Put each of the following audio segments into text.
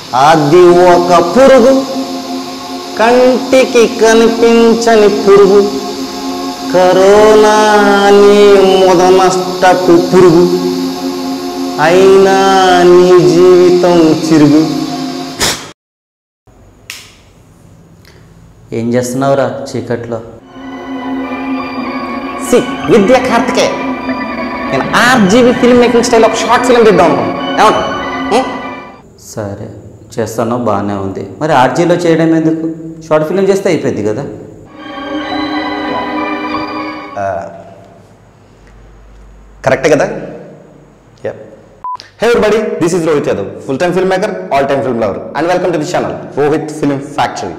అది ఒక పురుగు కంటికి కనిపించని పురుగు కరోనా నీ మొదనష్టపు పురుగు అయినా నీ జీవితం చిరుగు ఏం చేస్తున్నావురా చీకట్లో సి విద్య కార్తికేయ నేను ఆర్జీబీ ఫిల్మ్ మేకింగ్ స్టైల్ ఒక షార్ట్ ఫిల్మ్ తీద్దాం అనుకున్నాను ఏమంటావు ఉం? సరే చేస్తాను బాగానే ఉంది మరి ఆర్జీలో చేయడం ఎందుకు షార్ట్ ఫిల్మ్ చేస్తే అయిపోద్ది కదా కరెక్టే కదా hey everybody this is Rohit Yadav full time film maker all time film lover and welcome to the channel Rohit film factory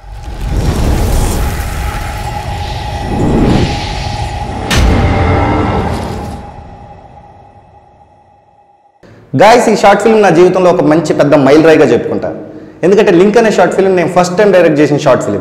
guys ఈ షార్ట్ ఫిల్మ్ నా జీవితంలో ఒక మంచి పెద్ద మైల్ రాయిగా చెప్పుకుంటా ఎందుకంటే లింక్ అనే షార్ట్ ఫిల్మ్ నేను ఫస్ట్ టైం డైరెక్ట్ చేసిన షార్ట్ ఫిల్మ్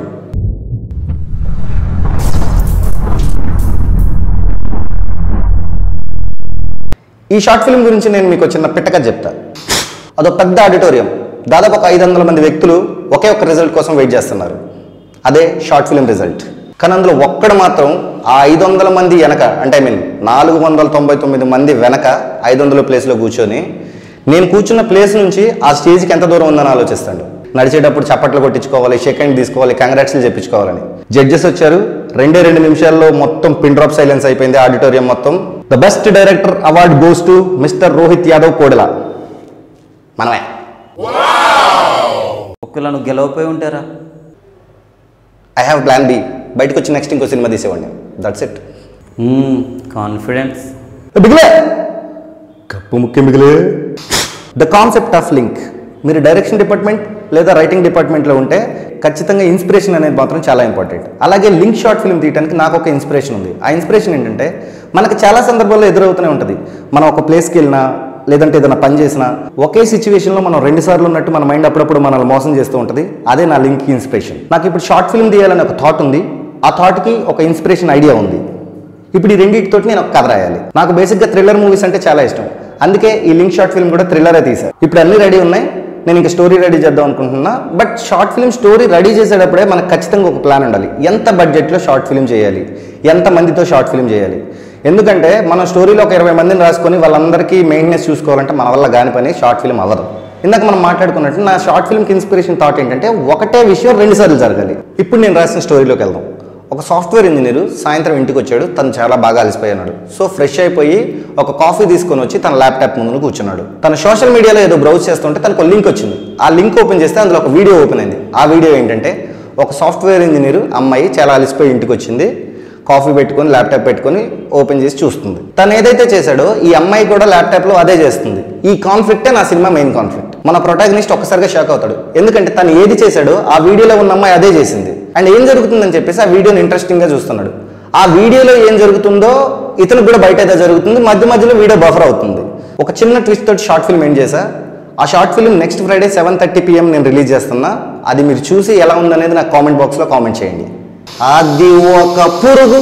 ఈ షార్ట్ ఫిల్మ్ గురించి నేను మీకు చిన్న పిట్టక చెప్తా అదొక పెద్ద ఆడిటోరియం దాదాపు ఒక ఐదు వందల మంది వ్యక్తులు ఒకే ఒక్క రిజల్ట్ కోసం వెయిట్ చేస్తున్నారు అదే షార్ట్ ఫిల్మ్ రిజల్ట్ కానీ అందులో ఒక్కడు మాత్రం ఆ ఐదు వందల మంది వెనక అంటే ఐ మీన్ నాలుగు వందల తొంభై తొమ్మిది మంది వెనక ఐదు వందల ప్లేస్లో కూర్చొని నేను కూర్చున్న ప్లేస్ నుంచి ఆ స్టేజ్కి ఎంత దూరం ఉందని ఆలోచిస్తాడు నడిచేటప్పుడు చప్పట్లు కొట్టించుకోవాలి సెకండ్ తీసుకోవాలి కంగ్రాట్స్లు చెప్పించుకోవాలని జడ్జెస్ వచ్చారు రెండే రెండు నిమిషాల్లో మొత్తం పిన్ డ్రాప్ సైలెన్స్ అయిపోయింది ఆడిటోరియం మొత్తం the best director award goes to mister Rohit Yadav కోడెల మనమే ఒకవేళ నువ్వు గెలవపోయి ఉంటారా ఐ హ్యావ్ ప్లాన్ బి బయటకు వచ్చి నెక్స్ట్ ఇంకో సినిమా తీసేవాడిని దట్స్ ఇట్ కాన్ఫిడెన్స్ బిగిలే కప్పు ముఖ్యం బిగిలే ద కాన్సెప్ట్ ఆఫ్ లింక్ మీరు డైరెక్షన్ డిపార్ట్మెంట్ లేదా రైటింగ్ డిపార్ట్మెంట్లో ఉంటే ఖచ్చితంగా ఇన్స్పిరేషన్ అనేది మాత్రం చాలా ఇంపార్టెంట్ అలాగే లింక్ షార్ట్ ఫిల్మ్ తీయడానికి నాకు ఒక ఇన్స్పిరేషన్ ఉంది ఆ ఇన్స్పిరేషన్ ఏంటంటే మనకు చాలా సందర్భాల్లో ఎదురవుతూనే ఉంటుంది మనం ఒక ప్లేస్కి వెళ్ళినా లేదంటే ఏదైనా పని చేసినా ఒకే సిచ్యువేషన్లో మనం రెండు సార్లు ఉన్నట్టు మన మైండ్ అప్పుడప్పుడు మనల్ని మోసం చేస్తూ ఉంటుంది అదే నా లింక్ ఇన్స్పిరేషన్ నాకు ఇప్పుడు షార్ట్ ఫిల్మ్ తీయాలని ఒక థాట్ ఉంది ఆ థాట్కి ఒక ఇన్స్పిరేషన్ ఐడియా ఉంది ఇప్పుడు ఈ రెండింటితోటి నేను ఒక కథ రాయాలి నాకు బేసిక్గా థ్రిల్లర్ మూవీస్ అంటే చాలా ఇష్టం అందుకే ఈ లింక్ షార్ట్ ఫిల్మ్ కూడా థ్రిల్లరే తీశాను ఇప్పుడు అన్ని రెడీ ఉన్నాయి నేను ఇంకా స్టోరీ రెడీ చేద్దాం అనుకుంటున్నా but short film story ready చేసేటప్పుడే మనకు ఖచ్చితంగా ఒక ప్లాన్ ఉండాలి ఎంత బడ్జెట్లో షార్ట్ ఫిల్మ్ చేయాలి ఎంత మందితో షార్ట్ ఫిల్మ్ చేయాలి ఎందుకంటే మన స్టోరీలో ఒక ఇరవై మందిని రాసుకొని వాళ్ళందరికీ మెయింటెనెన్స్ చూసుకోవాలంటే మన వల్ల కాని పని షార్ట్ ఫిల్మ్ అవ్వదు ఇందాక మనం మాట్లాడుకున్నట్టు నా షార్ట్ ఫిల్మ్కి ఇన్స్పిరేషన్ థాట్ ఏంటంటే ఒకటే విషయం రెండు సార్లు జరగాలి ఇప్పుడు నేను రాసిన స్టోరీలోకి వెళ్దాం ఒక సాఫ్ట్వేర్ ఇంజనీర్ సాయంత్రం ఇంటికి వచ్చాడు తను చాలా బాగా అలసిపోయినాడు సో ఫ్రెష్ అయిపోయి ఒక కాఫీ తీసుకొని వచ్చి తన ల్యాప్టాప్ ముందు కూర్చున్నాడు తన సోషల్ మీడియాలో ఏదో బ్రౌజ్ చేస్తుంటే తనకు ఒక లింక్ వచ్చింది ఆ లింక్ ఓపెన్ చేస్తే అందులో ఒక వీడియో ఓపెన్ అయింది ఆ వీడియో ఏంటంటే ఒక సాఫ్ట్వేర్ ఇంజనీర్ అమ్మాయి చాలా అలసిపోయి ఇంటికి వచ్చింది కాఫీ పెట్టుకొని ల్యాప్టాప్ పెట్టుకొని ఓపెన్ చేసి చూస్తుంది తను ఏదైతే చేశాడో ఈ అమ్మాయి కూడా ల్యాప్టాప్లో అదే చేస్తుంది ఈ కాన్ఫ్లిక్టే నా సినిమా మెయిన్ కాన్ఫ్లిక్ట్ మన ప్రొటాగనిస్ట్ ఒక్కసారిగా షాక్ అవుతాడు ఎందుకంటే తను ఏది చేశాడో ఆ వీడియోలో ఉన్న అమ్మాయి అదే చేసింది అండ్ ఏం జరుగుతుందని చెప్పేసి ఆ వీడియోని ఇంట్రెస్టింగ్గా చూస్తున్నాడు ఆ వీడియోలో ఏం జరుగుతుందో ఇతను కూడా బయట ఏదో జరుగుతుంది మధ్య మధ్యలో వీడియో బఫర్ అవుతుంది ఒక చిన్న ట్విస్ట్ తోటి షార్ట్ ఫిల్మ్ ఏం చేశా ఆ short film next Friday seven thirty PM నేను రిలీజ్ చేస్తున్నా అది మీరు చూసి ఎలా ఉందనేది నాకు కామెంట్ బాక్స్లో కామెంట్ చేయండి అది ఒక పురుగు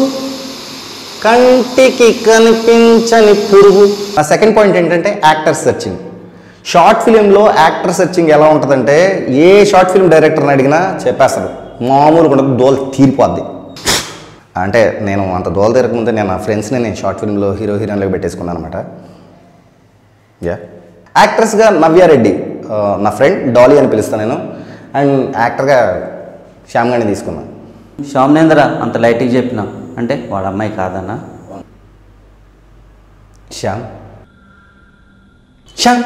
కంటికి కనిపించని పురుగు ఆ సెకండ్ పాయింట్ ఏంటంటే యాక్టర్ సెర్చింగ్ షార్ట్ ఫిలింలో యాక్టర్ సెర్చింగ్ ఎలా ఉంటుందంటే ఏ షార్ట్ ఫిల్మ్ డైరెక్టర్ని అడిగినా చెప్పేస్తాడు మామూలుగా ఉండదు దోల తీరిపోద్ది అంటే నేను అంత దోల తిరగకముందే నేను నా ఫ్రెండ్స్ని నేను షార్ట్ ఫిల్మ్లో హీరో హీరోయిన్లకు పెట్టేసుకున్నాను అనమాట యా యాక్ట్రెస్గా నవ్యారెడ్డి ఆ, నా ఫ్రెండ్ డాలీ అని పిలుస్తాను నేను అండ్ యాక్టర్గా శ్యామ్ గారిని తీసుకున్నాను శ్యామ్నేంద్ర అంత లైట్గా చెప్పినా అంటే వాడు అమ్మాయి కాదన్నా శ్యామ్ శ్యామ్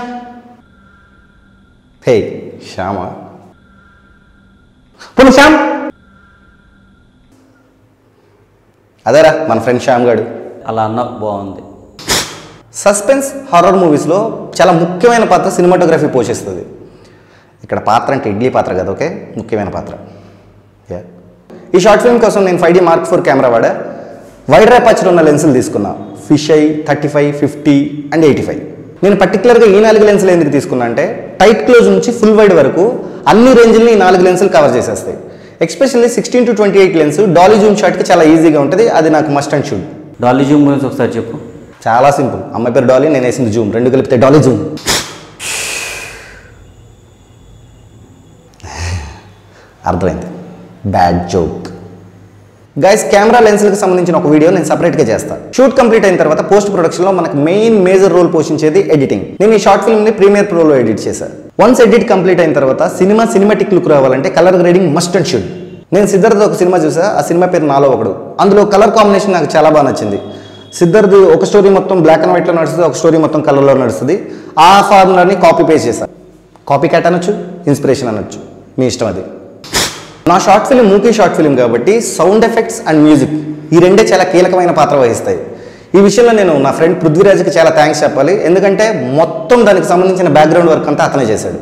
హే శ్యామా పోను శ్యామ్ అదేరా మన ఫ్రెండ్ శ్యామ్ గాడు అలా అన్న బాగుంది సస్పెన్స్ హారర్ మూవీస్లో చాలా ముఖ్యమైన పాత్ర సినిమాటోగ్రఫీ పోషిస్తుంది ఇక్కడ పాత్ర అంటే ఇడ్లీ పాత్ర కదా ఓకే ముఖ్యమైన పాత్ర యా ఈ షార్ట్ ఫిల్మ్ కోసం నేను five D mark four camera వాడా వైడ్ ర్యాపచ్చర్ ఉన్న లెన్సులు తీసుకున్నా fish eye thirty five fifty and eighty five నేను పర్టికులర్గా ఈ నాలుగు లెన్సులు ఎందుకు తీసుకున్నా అంటే టైట్ క్లోజ్ నుంచి ఫుల్ వైడ్ వరకు అన్ని రేంజ్ని ఈ నాలుగు లెన్సులు కవర్ చేసేస్తాయి especially sixteen to twenty eight lens dolly zoom షాట్కి చాలా ఈజీగా ఉంటుంది అది నాకు must and should dolly zoom గురించి ఒకసారి చెప్పు చాలా సింపుల్ అమ్మాయి పేరు డాలీ నేను వేసింది జూమ్ రెండు కలిపితే డాలీ జూమ్ అర్థమైంది బ్యాడ్ జోక్ గైస్ కెమెరా లెన్స్లకు సంబంధించిన ఒక వీడియో నేను సపరేట్గా చేస్తాను షూట్ కంప్లీట్ అయిన తర్వాత పోస్ట్ ప్రొడక్షన్లో మనకు మెయిన్ మేజర్ రోల్ పోషించేది ఎడిటింగ్ నేను ఈ షార్ట్ ఫిల్మ్ని ప్రీమియర్ ప్రోలో ఎడిట్ చేశాను వన్స్ ఎడిట్ కంప్లీట్ అయిన తర్వాత సినిమా సినిమాటిక్ లుక్ రావాలంటే colour grading must and should నేను సిద్ధార్థ్ ఒక సినిమా చూసా ఆ సినిమా పేరు నాలో ఒకడు అందులో కలర్ కాంబినేషన్ నాకు చాలా బాగా నచ్చింది సిద్ధార్థ్ ఒక స్టోరీ మొత్తం బ్లాక్ అండ్ వైట్లో నడుస్తుంది ఒక స్టోరీ మొత్తం కలర్లో నడుస్తుంది ఆ ఫార్ములాని కాపీ పేస్ట్ చేశాను కాపీ క్యాట్ అనొచ్చు ఇన్స్పిరేషన్ అనొచ్చు మీ ఇష్టం అది నా షార్ట్ ఫిలిం మూకీ షార్ట్ ఫిలిం కాబట్టి సౌండ్ ఎఫెక్ట్స్ అండ్ మ్యూజిక్ ఈ రెండే చాలా కీలకమైన పాత్ర వహిస్తాయి ఈ విషయంలో నేను నా ఫ్రెండ్ పృథ్వీరాజ్కి చాలా థ్యాంక్స్ చెప్పాలి ఎందుకంటే మొత్తం దానికి సంబంధించిన బ్యాక్గ్రౌండ్ వర్క్ అంతా అతనే చేశాడు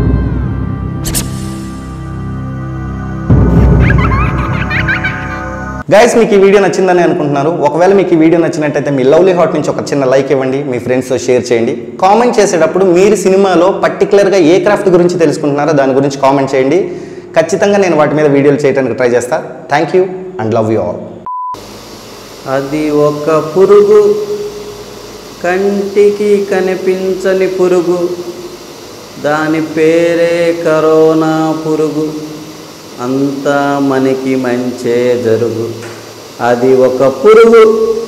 గైస్ మీకు ఈ వీడియో నచ్చిందని అనుకుంటున్నారు ఒకవేళ మీకు ఈ వీడియో నచ్చినట్టయితే మీ లవ్లీ హాట్ నుంచి ఒక చిన్న లైక్ ఇవ్వండి మీ ఫ్రెండ్స్తో షేర్ చేయండి కామెంట్ చేసేటప్పుడు మీరు సినిమాలో పర్టికులర్గా ఏ క్రాఫ్ట్ గురించి తెలుసుకుంటున్నారో దాని గురించి కామెంట్ చేయండి ఖచ్చితంగా నేను వాటి మీద వీడియోలు చేయడానికి ట్రై చేస్తా thank you and love you all అది ఒక పురుగు కంటికి కనిపించని పురుగు దాని పేరే కరోనా పురుగు అంతా మనకి మంచే జరుగు అది ఒక పురుగు